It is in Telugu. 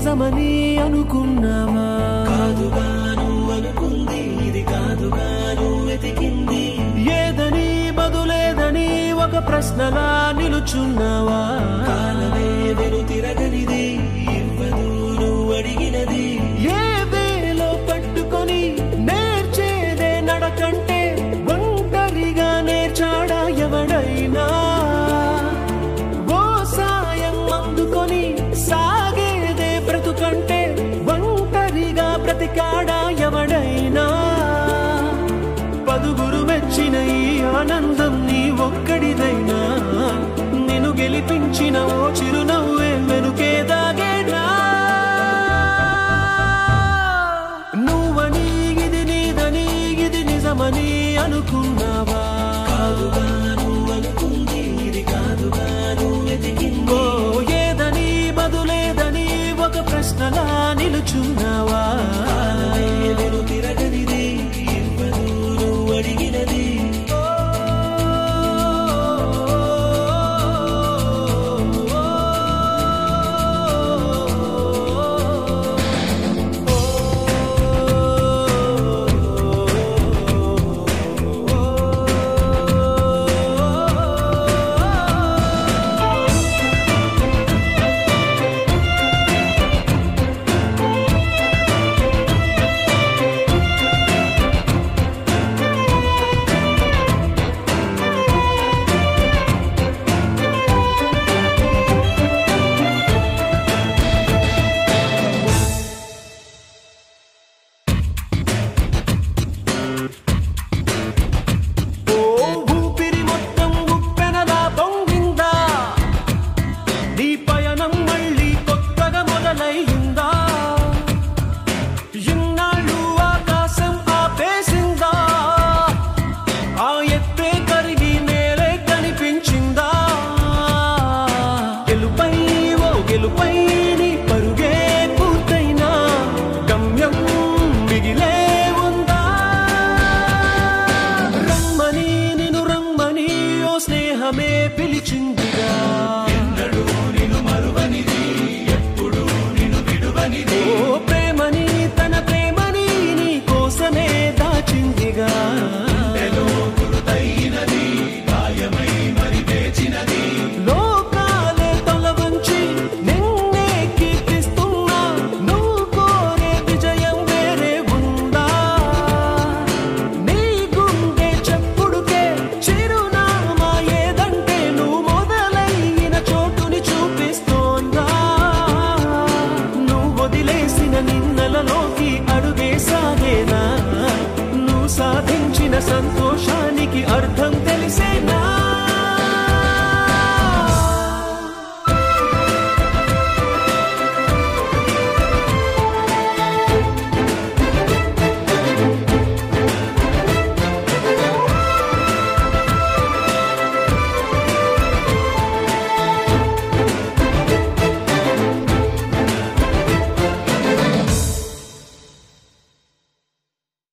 నిజమని అనుకున్నావా కాదుగాను అనుకుంది ఇది కాదుగాను వెతికింది ఏదని బదులేదని ఒక ప్రశ్నలా నిలుచున్నావా కాలమే వెను తిరగనిది ఇవ్వదు నువ్వు అడిగినది ఏ వేలో పట్టుకొని నేర్చేదే నడకంటే ఒంటరిగా నేర్చాడా ఎవడైనా ఓ సాయం అందుకొని సాగేదే బ్రతుకంటే ఒంటరిగా బ్రతికాడా ఎవడైనా పదుగురు మెచ్చిన ఈ ఆనందం నీ ఒక్కడిదైనా నిన్ను గెలిపించిన ఓ చిరునవ్వే వెనుకే దాగేనా నువ్వని ఇది నీదని ఇది నిజమని అనుకున్నావా కాదుగాను అనుకుంది ఇది కాదుగాను వెతికింది ఓ ఏదని బదులేదని ఒక ప్రశ్నలా నిలుచున్నావా కాలమే వెను తిరగనిది ఇవ్వదు నువ్వు అడిగినది ఓ ఊపిరి మొత్తం ఉప్పెనలా పొంగిందా నీ పయనం మళ్ళీ కొత్తగా మొదలైందా ఇన్నాళ్ళు ఆకాశం ఆపేసిందా ఆ ఎత్తే కరిగి నేలే కనిపించిందా గెలుపై ఓ గెలుపై నీ పరుగే పూర్తయినా గమ్యం మిగిలే ఉందా రమ్మని నిన్ను రమ్మని ఓ స్నేహమే పిలిచిందిగా ఓ ప్రేమని తన ప్రేమని నీ కోసమే దాచిందిగా లోకాలే తొలవంచి నిన్నే కీర్తిస్తున్నా నువ్వు కోరే విజయం వేరే ఉందా నీ గుండె చెప్పుడుకే చిరునామా ఏదంటే నువ్వు మొదలైన చోటుని చూపిస్తోందా నువ్వు వదిలేసిన నిన్నలలోకి అడుగే సాగేనా నువ్వు సాధించిన సంతోషం